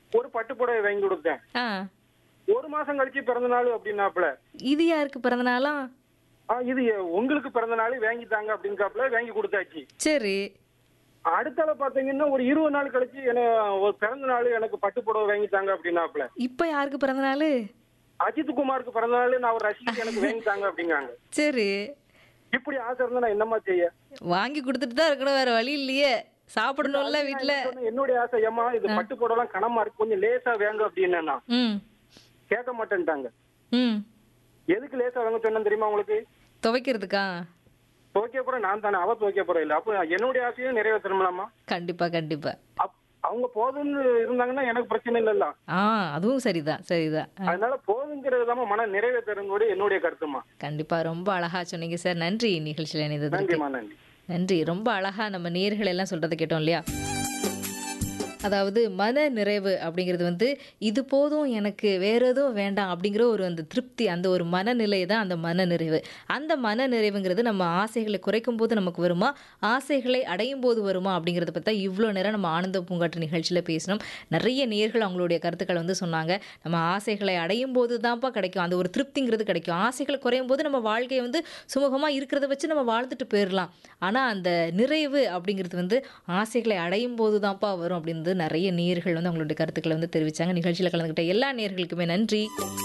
ஒரு பட்டு புடவை வாங்கி கொடுத்தேன் ஆ ஒரு மாசம் கழிச்சு பிறந்த நாள் அப்படின்னாப்புல இது யாருக்கு பிறந்த நாளா ஆ, இது உங்களுக்கு பிறந்த நாள் வாங்கி தாங்க அப்படின்காப்புல வாங்கி கொடுத்தாச்சு சரி அடுத்தால பாத்தீங்கன்னா ஒரு இருபது நாள் கழிச்சு என்ன ஒரு பிறந்த நாள் எனக்கு பட்டு புடவை வாங்கி தாங்க அப்படின்னாப்புல இப்ப யாருக்கு பிறந்த நாள் அஜித் குமாருக்கு பிறந்த நாள் நான் ஒரு ரசிகை எனக்கு வாங்கி தாங்க அப்படிங்காங்க சரி இப்படி ஆசை இருந்தா நான் என்னம்மா செய்ய வாங்கி கொடுத்துட்டு தான் இருக்கணும் வேற வழி இல்லையே சாப்பிடணும்ல வீட்ல சொன்னேன், என்னுடைய ஆசை ஏமா இது பட்டு புடவைலாம் கனமா இருக்கு கொஞ்சம் லேசா வேங்க அப்படின்னு ம் கேட்க மாட்டேன்ட்டாங்க ம் எதுக்கு லேசா வாங்க சொன்னேன் தெரியுமா உங்களுக்கு துவைக்கிறதுக்கா துவைக்க போற நான் தானே அவ துவைக்க போற இல்ல அப்ப என்னுடைய ஆசையும் நிறைவேற்றணும்லாமா கண்டிப்பா கண்டிப்பா அப்- அவங்க போதும்னு இருந்தாங்கன்னா எனக்கு பிரச்சனை இல்லல்ல ஆ அதுவும் சரிதான் சரிதான் ஆ, அதனால போதுங்கிறது தான் மன நிறைவேற்றணுடைய என்னுடைய கருத்துமா கண்டிப்பா ரொம்ப அழகா சொன்னீங்க சார் நன்றி நிகழ்ச்சியில் இணைந்ததற்கு நன்றிமா நன்றி நன்றி ரொம்ப அழகா நம்ம நேர்கள் எல்லாம் சொல்றதை கேட்டோம் இல்லையா அதாவது மன நிறைவு அப்படிங்கிறது வந்து இது போதும் எனக்கு வேற எதுவும் வேண்டாம் அப்படிங்கிற ஒரு அந்த திருப்தி அந்த ஒரு மனநிலை தான் அந்த மன நிறைவு அந்த மன நிறைவுங்கிறது நம்ம ஆசைகளை குறைக்கும் போது நமக்கு வருமா ஆசைகளை அடையும் போது வருமா அப்படிங்கிறத பற்றி இவ்வளோ நேரம் நம்ம ஆனந்த பூங்காற்று நிகழ்ச்சியில் பேசினோம் நிறைய நேர்கள் அவங்களுடைய கருத்துக்களை வந்து சொன்னாங்க நம்ம ஆசைகளை அடையும் போது தான்ப்பா கிடைக்கும் அந்த ஒரு திருப்திங்கிறது கிடைக்கும் ஆசைகள் குறையும் போது நம்ம வாழ்க்கையை வந்து சுமூகமாக இருக்கிறத வச்சு நம்ம வாழ்ந்துட்டு போயிடலாம் ஆனால் அந்த நிறைவு அப்படிங்கிறது வந்து ஆசைகளை அடையும் போது தான்ப்பா வரும் அப்படின்னு நிறைய நேர்கள் வந்து அவங்களுடைய கருத்துக்களை வந்து தெரிவித்தாங்க நிகழ்ச்சியில் கலந்துக்கிட்ட எல்லா நேர்களுக்குமே நன்றி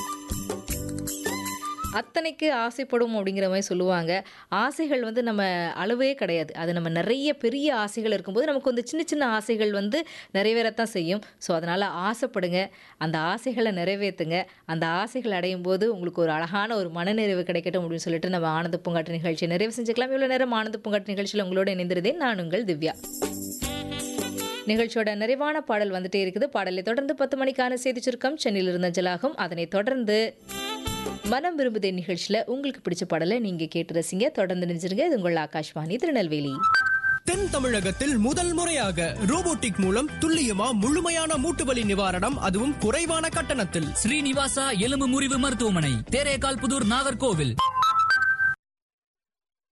அத்தனைக்கு ஆசைப்படும் அப்படிங்கிற மாதிரி சொல்லுவாங்க ஆசைகள் வந்து நம்ம அளவே கிடையாது அது நம்ம நிறைய பெரிய ஆசைகள் இருக்கும்போது நமக்கு வந்து சின்ன சின்ன ஆசைகள் வந்து நிறைவேறத்தான் செய்யும் ஸோ அதனால் ஆசைப்படுங்க அந்த ஆசைகளை நிறைவேற்றுங்க அந்த ஆசைகள் அடையும் போது உங்களுக்கு ஒரு அழகான ஒரு மனநிறைவு கிடைக்கட்டும் அப்படின்னு சொல்லிட்டு நம்ம ஆனந்த பூங்காட்டு நிகழ்ச்சியை நிறைவு செஞ்சுக்கலாம் இவ்வளோ நேரம் ஆனந்த பூங்காட்டு நிகழ்ச்சியில் உங்களோட இணைந்திருந்தேன் நான் உங்கள் திவ்யா நிகழ்ச்சியோட நிறைவான பாடல் வந்துட்டே இருக்குது பாடலை தொடர்ந்து பத்து மணிக்கான செய்தி சுருக்கம் சென்னையில் இருந்த ஜலாகும் அதனைத் தொடர்ந்து மனம் விரும்புதே நிகழ்ச்சியில் உங்களுக்கு பிடிச்ச பாடலை நீங்கள் கேட்டு ரசிங்க தொடர்ந்து நினைச்சிருங்க இது உங்கள் ஆகாஷ்வாணி திருநெல்வேலி தென் தமிழகத்தில் முதல் முறையாக ரோபோட்டிக் மூலம் துல்லியமா முழுமையான மூட்டு வலி நிவாரணம் அதுவும் குறைவான கட்டணத்தில் ஸ்ரீனிவாசா எலும்பு முறிவு மருத்துவமனை தேரேகால் புதூர் நாகர்கோவில்